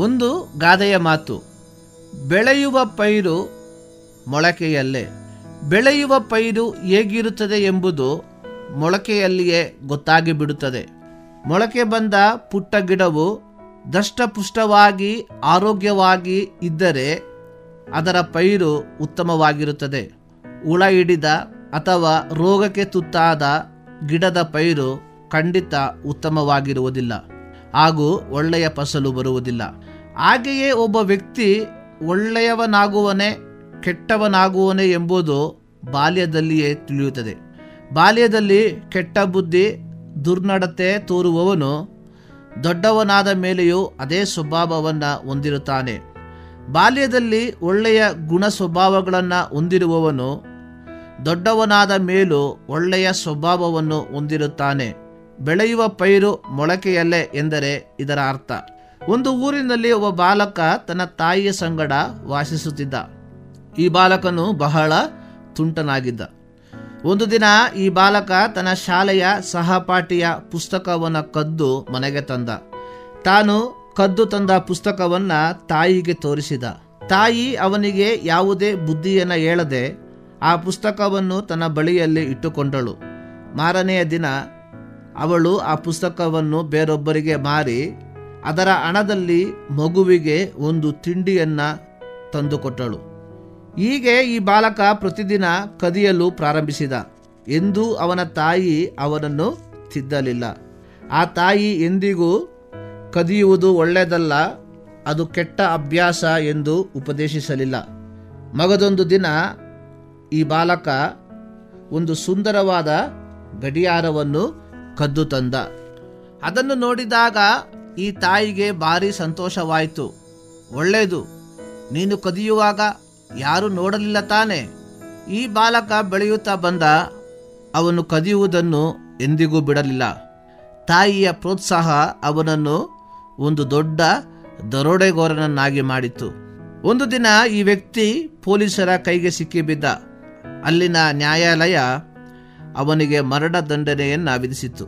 ಒಂದು ಗಾದೆಯ ಮಾತು ಬೆಳೆಯುವ ಪೈರು ಮೊಳಕೆಯಲ್ಲೇ ಬೆಳೆಯುವ ಪೈರು ಹೇಗಿರುತ್ತದೆ ಎಂಬುದು ಮೊಳಕೆಯಲ್ಲಿಯೇ ಗೊತ್ತಾಗಿ ಬಿಡುತ್ತದೆ ಮೊಳಕೆ ಬಂದ ಪುಟ್ಟ ಗಿಡವು ದಷ್ಟಪುಷ್ಟವಾಗಿ ಆರೋಗ್ಯವಾಗಿ ಇದ್ದರೆ ಅದರ ಪೈರು ಉತ್ತಮವಾಗಿರುತ್ತದೆ ಹುಳ ಹಿಡಿದ ಅಥವಾ ರೋಗಕ್ಕೆ ತುತ್ತಾದ ಗಿಡದ ಪೈರು ಖಂಡಿತ ಉತ್ತಮವಾಗಿರುವುದಿಲ್ಲ ಹಾಗೂ ಒಳ್ಳೆಯ ಫಸಲು ಬರುವುದಿಲ್ಲ ಹಾಗೆಯೇ ಒಬ್ಬ ವ್ಯಕ್ತಿ ಒಳ್ಳೆಯವನಾಗುವನೇ ಕೆಟ್ಟವನಾಗುವನೇ ಎಂಬುದು ಬಾಲ್ಯದಲ್ಲಿಯೇ ತಿಳಿಯುತ್ತದೆ ಬಾಲ್ಯದಲ್ಲಿ ಕೆಟ್ಟ ಬುದ್ಧಿ ದುರ್ನಡತೆ ತೋರುವವನು ದೊಡ್ಡವನಾದ ಮೇಲೆಯೂ ಅದೇ ಸ್ವಭಾವವನ್ನು ಹೊಂದಿರುತ್ತಾನೆ ಬಾಲ್ಯದಲ್ಲಿ ಒಳ್ಳೆಯ ಗುಣ ಸ್ವಭಾವಗಳನ್ನು ಹೊಂದಿರುವವನು ದೊಡ್ಡವನಾದ ಮೇಲೂ ಒಳ್ಳೆಯ ಸ್ವಭಾವವನ್ನು ಹೊಂದಿರುತ್ತಾನೆ ಬೆಳೆಯುವ ಪೈರು ಮೊಳಕೆಯಲ್ಲೇ ಎಂದರೆ ಇದರ ಅರ್ಥ ಒಂದು ಊರಿನಲ್ಲಿ ಒಬ್ಬ ಬಾಲಕ ತನ್ನ ತಾಯಿಯ ಸಂಗಡ ವಾಸಿಸುತ್ತಿದ್ದ ಈ ಬಾಲಕನು ಬಹಳ ತುಂಟನಾಗಿದ್ದ ಒಂದು ದಿನ ಈ ಬಾಲಕ ತನ್ನ ಶಾಲೆಯ ಸಹಪಾಠಿಯ ಪುಸ್ತಕವನ್ನು ಕದ್ದು ಮನೆಗೆ ತಂದ ತಾನು ಕದ್ದು ತಂದ ಪುಸ್ತಕವನ್ನ ತಾಯಿಗೆ ತೋರಿಸಿದ ತಾಯಿ ಅವನಿಗೆ ಯಾವುದೇ ಬುದ್ಧಿಯನ್ನು ಹೇಳದೆ ಆ ಪುಸ್ತಕವನ್ನು ತನ್ನ ಬಳಿಯಲ್ಲಿ ಇಟ್ಟುಕೊಂಡಳು ಮಾರನೆಯ ದಿನ ಅವಳು ಆ ಪುಸ್ತಕವನ್ನು ಬೇರೊಬ್ಬರಿಗೆ ಮಾರಿ ಅದರ ಹಣದಲ್ಲಿ ಮಗುವಿಗೆ ಒಂದು ತಿಂಡಿಯನ್ನ ತಂದುಕೊಟ್ಟಳು ಹೀಗೆ ಈ ಬಾಲಕ ಪ್ರತಿದಿನ ಕದಿಯಲು ಪ್ರಾರಂಭಿಸಿದ ಎಂದು ಅವನ ತಾಯಿ ಅವನನ್ನು ತಿದ್ದಲಿಲ್ಲ ಆ ತಾಯಿ ಎಂದಿಗೂ ಕದಿಯುವುದು ಒಳ್ಳೆಯದಲ್ಲ ಅದು ಕೆಟ್ಟ ಅಭ್ಯಾಸ ಎಂದು ಉಪದೇಶಿಸಲಿಲ್ಲ ಮಗದೊಂದು ದಿನ ಈ ಬಾಲಕ ಒಂದು ಸುಂದರವಾದ ಗಡಿಯಾರವನ್ನು ಕದ್ದು ತಂದ ಅದನ್ನು ನೋಡಿದಾಗ ಈ ತಾಯಿಗೆ ಭಾರಿ ಸಂತೋಷವಾಯಿತು ಒಳ್ಳೆಯದು ನೀನು ಕದಿಯುವಾಗ ಯಾರು ನೋಡಲಿಲ್ಲ ತಾನೆ ಈ ಬಾಲಕ ಬೆಳೆಯುತ್ತಾ ಬಂದ ಅವನು ಕದಿಯುವುದನ್ನು ಎಂದಿಗೂ ಬಿಡಲಿಲ್ಲ ತಾಯಿಯ ಪ್ರೋತ್ಸಾಹ ಅವನನ್ನು ಒಂದು ದೊಡ್ಡ ದರೋಡೆಗೋರನನ್ನಾಗಿ ಮಾಡಿತು ಒಂದು ದಿನ ಈ ವ್ಯಕ್ತಿ ಪೊಲೀಸರ ಕೈಗೆ ಸಿಕ್ಕಿಬಿದ್ದ ಅಲ್ಲಿನ ನ್ಯಾಯಾಲಯ ಅವನಿಗೆ ಮರಣ ದಂಡನೆಯನ್ನು ವಿಧಿಸಿತು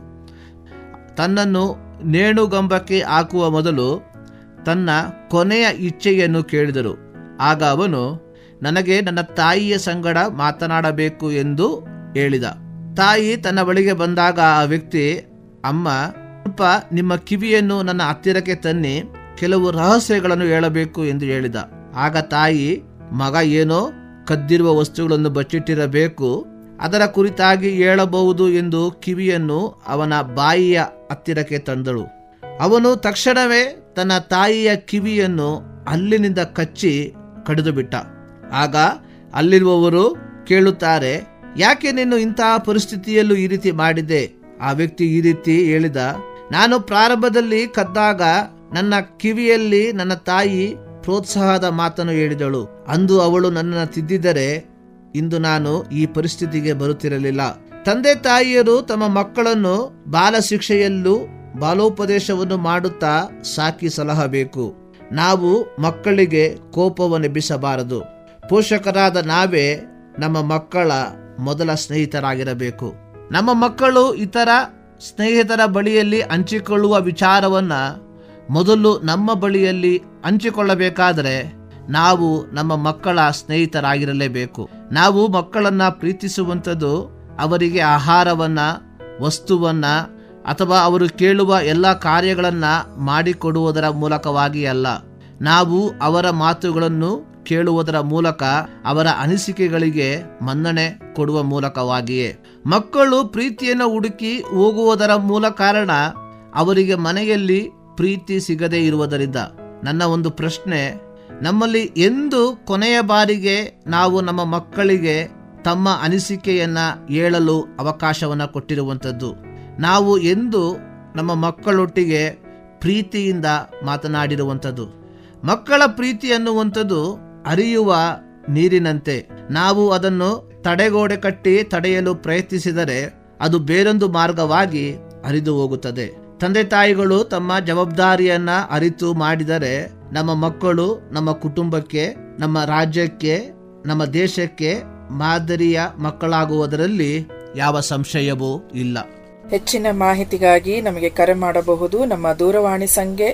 ತನ್ನನ್ನು ನೇಣುಗಂಬಕ್ಕೆ ಹಾಕುವ ಮೊದಲು ತನ್ನ ಕೊನೆಯ ಇಚ್ಛೆಯನ್ನು ಕೇಳಿದರು ಆಗ ಅವನು ನನಗೆ ನನ್ನ ತಾಯಿಯ ಸಂಗಡ ಮಾತನಾಡಬೇಕು ಎಂದು ಹೇಳಿದ ತಾಯಿ ತನ್ನ ಬಳಿಗೆ ಬಂದಾಗ ಆ ವ್ಯಕ್ತಿ ಅಮ್ಮ ಸ್ವಲ್ಪ ನಿಮ್ಮ ಕಿವಿಯನ್ನು ನನ್ನ ಹತ್ತಿರಕ್ಕೆ ತನ್ನಿ ಕೆಲವು ರಹಸ್ಯಗಳನ್ನು ಹೇಳಬೇಕು ಎಂದು ಹೇಳಿದ ಆಗ ತಾಯಿ ಮಗ ಏನೋ ಕದ್ದಿರುವ ವಸ್ತುಗಳನ್ನು ಬಚ್ಚಿಟ್ಟಿರಬೇಕು ಅದರ ಕುರಿತಾಗಿ ಹೇಳಬಹುದು ಎಂದು ಕಿವಿಯನ್ನು ಅವನ ಬಾಯಿಯ ಹತ್ತಿರಕ್ಕೆ ತಂದಳು ಅವನು ತಕ್ಷಣವೇ ತನ್ನ ತಾಯಿಯ ಕಿವಿಯನ್ನು ಅಲ್ಲಿನಿಂದ ಕಚ್ಚಿ ಕಡಿದು ಬಿಟ್ಟ ಆಗ ಅಲ್ಲಿರುವವರು ಕೇಳುತ್ತಾರೆ ಯಾಕೆ ನೀನು ಇಂತಹ ಪರಿಸ್ಥಿತಿಯಲ್ಲೂ ಈ ರೀತಿ ಮಾಡಿದೆ ಆ ವ್ಯಕ್ತಿ ಈ ರೀತಿ ಹೇಳಿದ ನಾನು ಪ್ರಾರಂಭದಲ್ಲಿ ಕದ್ದಾಗ ನನ್ನ ಕಿವಿಯಲ್ಲಿ ನನ್ನ ತಾಯಿ ಪ್ರೋತ್ಸಾಹದ ಮಾತನ್ನು ಹೇಳಿದಳು ಅಂದು ಅವಳು ನನ್ನನ್ನು ತಿದ್ದಿದರೆ ಇಂದು ನಾನು ಈ ಪರಿಸ್ಥಿತಿಗೆ ಬರುತ್ತಿರಲಿಲ್ಲ ತಂದೆ ತಾಯಿಯರು ತಮ್ಮ ಮಕ್ಕಳನ್ನು ಬಾಲ ಶಿಕ್ಷೆಯಲ್ಲೂ ಬಾಲೋಪದೇಶವನ್ನು ಮಾಡುತ್ತಾ ಸಾಕಿ ಸಲಹಬೇಕು ನಾವು ಮಕ್ಕಳಿಗೆ ಕೋಪವನ್ನು ಎಬ್ಬಿಸಬಾರದು ಪೋಷಕರಾದ ನಾವೇ ನಮ್ಮ ಮಕ್ಕಳ ಮೊದಲ ಸ್ನೇಹಿತರಾಗಿರಬೇಕು ನಮ್ಮ ಮಕ್ಕಳು ಇತರ ಸ್ನೇಹಿತರ ಬಳಿಯಲ್ಲಿ ಹಂಚಿಕೊಳ್ಳುವ ವಿಚಾರವನ್ನ ಮೊದಲು ನಮ್ಮ ಬಳಿಯಲ್ಲಿ ಹಂಚಿಕೊಳ್ಳಬೇಕಾದರೆ ನಾವು ನಮ್ಮ ಮಕ್ಕಳ ಸ್ನೇಹಿತರಾಗಿರಲೇಬೇಕು ನಾವು ಮಕ್ಕಳನ್ನ ಪ್ರೀತಿಸುವಂಥದ್ದು ಅವರಿಗೆ ಆಹಾರವನ್ನ ವಸ್ತುವನ್ನ ಅಥವಾ ಅವರು ಕೇಳುವ ಎಲ್ಲ ಕಾರ್ಯಗಳನ್ನ ಮಾಡಿಕೊಡುವುದರ ಮೂಲಕವಾಗಿ ಅಲ್ಲ ನಾವು ಅವರ ಮಾತುಗಳನ್ನು ಕೇಳುವುದರ ಮೂಲಕ ಅವರ ಅನಿಸಿಕೆಗಳಿಗೆ ಮನ್ನಣೆ ಕೊಡುವ ಮೂಲಕವಾಗಿಯೇ ಮಕ್ಕಳು ಪ್ರೀತಿಯನ್ನು ಹುಡುಕಿ ಹೋಗುವುದರ ಮೂಲ ಕಾರಣ ಅವರಿಗೆ ಮನೆಯಲ್ಲಿ ಪ್ರೀತಿ ಸಿಗದೇ ಇರುವುದರಿಂದ ನನ್ನ ಒಂದು ಪ್ರಶ್ನೆ ನಮ್ಮಲ್ಲಿ ಎಂದು ಕೊನೆಯ ಬಾರಿಗೆ ನಾವು ನಮ್ಮ ಮಕ್ಕಳಿಗೆ ತಮ್ಮ ಅನಿಸಿಕೆಯನ್ನ ಹೇಳಲು ಅವಕಾಶವನ್ನು ಕೊಟ್ಟಿರುವಂಥದ್ದು ನಾವು ಎಂದು ನಮ್ಮ ಮಕ್ಕಳೊಟ್ಟಿಗೆ ಪ್ರೀತಿಯಿಂದ ಮಾತನಾಡಿರುವಂಥದ್ದು ಮಕ್ಕಳ ಪ್ರೀತಿ ಅನ್ನುವಂಥದ್ದು ಹರಿಯುವ ನೀರಿನಂತೆ ನಾವು ಅದನ್ನು ತಡೆಗೋಡೆ ಕಟ್ಟಿ ತಡೆಯಲು ಪ್ರಯತ್ನಿಸಿದರೆ ಅದು ಬೇರೊಂದು ಮಾರ್ಗವಾಗಿ ಹರಿದು ಹೋಗುತ್ತದೆ ತಂದೆ ತಾಯಿಗಳು ತಮ್ಮ ಜವಾಬ್ದಾರಿಯನ್ನ ಅರಿತು ಮಾಡಿದರೆ ನಮ್ಮ ಮಕ್ಕಳು ನಮ್ಮ ಕುಟುಂಬಕ್ಕೆ ನಮ್ಮ ರಾಜ್ಯಕ್ಕೆ ನಮ್ಮ ದೇಶಕ್ಕೆ ಮಾದರಿಯ ಮಕ್ಕಳಾಗುವುದರಲ್ಲಿ ಯಾವ ಸಂಶಯವೂ ಇಲ್ಲ ಹೆಚ್ಚಿನ ಮಾಹಿತಿಗಾಗಿ ನಮಗೆ ಕರೆ ಮಾಡಬಹುದು ನಮ್ಮ ದೂರವಾಣಿ ಸಂಖ್ಯೆ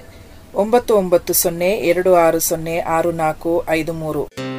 ಒಂಬತ್ತು ಒಂಬತ್ತು ಸೊನ್ನೆ ಎರಡು ಆರು ಸೊನ್ನೆ ಆರು ನಾಲ್ಕು ಐದು ಮೂರು